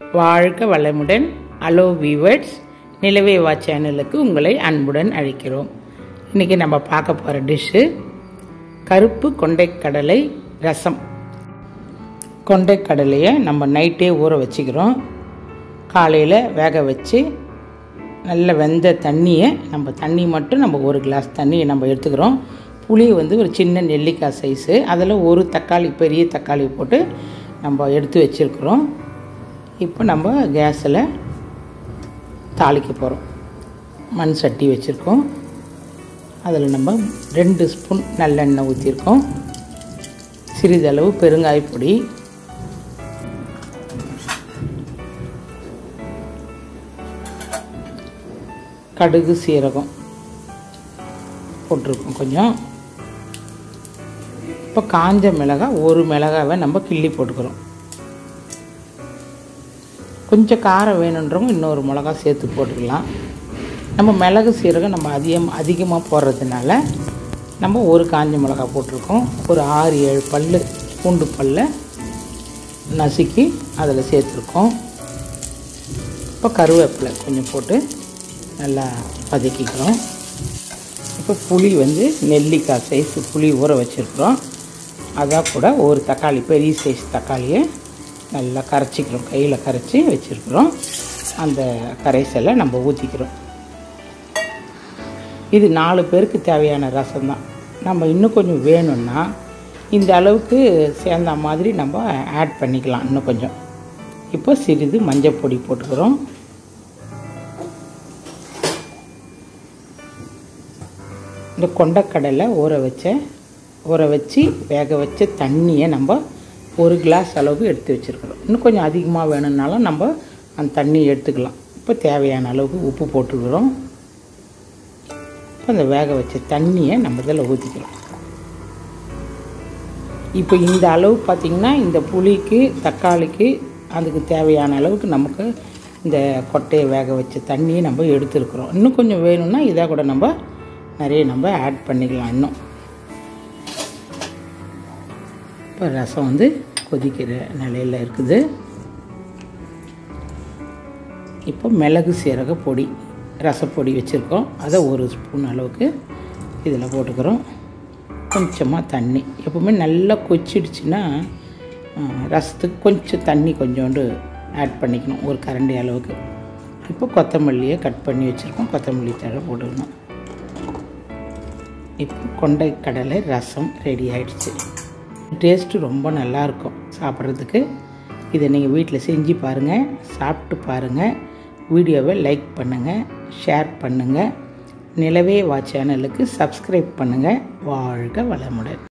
வாழ்க வளமுடன் allow viewers நிலவே வா சேனலுக்கு உங்களை அன்புடன் அழைக்கிறோம் இன்றைக்கி நம்ம பார்க்க போகிற டிஷ்ஷு கருப்பு கொண்டைக்கடலை ரசம் கொண்டைக்கடலையை நம்ம நைட்டே ஊற வச்சுக்கிறோம் காலையில் வேக வச்சு நல்ல வெந்த தண்ணியை நம்ம தண்ணி மட்டும் நம்ம ஒரு கிளாஸ் தண்ணியை நம்ம எடுத்துக்கிறோம் புளி வந்து ஒரு சின்ன நெல்லிக்காய் சைஸு அதில் ஒரு தக்காளி பெரிய தக்காளி போட்டு நம்ம எடுத்து வச்சுருக்குறோம் இப்போ நம்ம கேஸில் தாளிக்க போகிறோம் மண் சட்டி வச்சுருக்கோம் அதில் நம்ம ரெண்டு ஸ்பூன் நல்லெண்ணெய் ஊற்றிருக்கோம் சிறிதளவு பெருங்காயப்பொடி கடுகு சீரகம் போட்டிருக்கோம் கொஞ்சம் இப்போ காஞ்ச மிளகாய் ஒரு மிளகாவை நம்ம கிள்ளி போட்டுக்கிறோம் கொஞ்சம் காரம் வேணுன்றவங்க இன்னொரு மிளகா சேர்த்து போட்டுக்கலாம் நம்ம மிளகு சீரகம் நம்ம அதிகம் அதிகமாக போடுறதுனால நம்ம ஒரு காஞ்ச மிளகா போட்டிருக்கோம் ஒரு ஆறு ஏழு பல் பூண்டு பல்ல நசுக்கி அதில் சேர்த்துருக்கோம் இப்போ கருவேப்பிலை கொஞ்சம் போட்டு நல்லா வதக்கிக்கிறோம் இப்போ புளி வந்து நெல்லிக்காய் சைஸ் புளி ஊற வச்சுருக்குறோம் அதான் கூட ஒரு தக்காளி பெரிய சைஸ் தக்காளியை நல்லா கரைச்சிக்கிறோம் கையில் கரைச்சி வச்சுருக்குறோம் அந்த கரைசலை நம்ம ஊற்றிக்கிறோம் இது நாலு பேருக்கு தேவையான ரசம் தான் நம்ம இன்னும் கொஞ்சம் வேணும்னா இந்த அளவுக்கு சேர்ந்த மாதிரி நம்ம ஆட் பண்ணிக்கலாம் இன்னும் கொஞ்சம் இப்போ சிறிது மஞ்சள் பொடி போட்டுக்கிறோம் இந்த கொண்டக்கடலை ஊற வச்ச ஊற வச்சு வேக வச்ச தண்ணியை நம்ம ஒரு கிளாஸ் அளவுக்கு எடுத்து வச்சுருக்குறோம் இன்னும் கொஞ்சம் அதிகமாக வேணும்னாலும் நம்ம அந்த தண்ணியை எடுத்துக்கலாம் இப்போ தேவையான அளவுக்கு உப்பு போட்டுக்கிறோம் இப்போ அந்த வேக வச்ச தண்ணியை நம்ம இதில் ஊற்றிக்கிறோம் இப்போ இந்த அளவு பார்த்திங்கன்னா இந்த புளிக்கு தக்காளிக்கு அதுக்கு தேவையான அளவுக்கு நமக்கு இந்த கொட்டையை வேக வச்ச தண்ணியை நம்ம எடுத்துருக்குறோம் இன்னும் கொஞ்சம் வேணும்னா இதை கூட நம்ம நிறைய நம்ம ஆட் பண்ணிக்கலாம் இன்னும் இப்போ ரசம் வந்து கொதிக்கிற நிலையில் இருக்குது இப்போ மிளகு சீரக பொடி ரசப்பொடி வச்சுருக்கோம் அதை ஒரு ஸ்பூன் அளவுக்கு இதில் போட்டுக்கிறோம் கொஞ்சமாக தண்ணி எப்போவுமே நல்லா கொச்சிடுச்சுன்னா ரசத்துக்கு கொஞ்சம் தண்ணி கொஞ்சோண்டு ஆட் பண்ணிக்கணும் ஒரு கரண்டி அளவுக்கு இப்போ கொத்தமல்லியை கட் பண்ணி வச்சுருக்கோம் கொத்தமல்லி தழை போட்டுக்கணும் இப்போ கொண்டை கடலை ரசம் ரெடி ஆயிடுச்சு டேஸ்ட்டு ரொம்ப நல்லாயிருக்கும் சாப்பிட்றதுக்கு இதை நீங்கள் வீட்டில் செஞ்சு பாருங்கள் சாப்பிட்டு பாருங்கள் வீடியோவை லைக் பண்ணுங்கள் ஷேர் பண்ணுங்கள் நிலவே வா சேனலுக்கு சப்ஸ்கிரைப் பண்ணுங்கள் வாழ்க வளமுடன்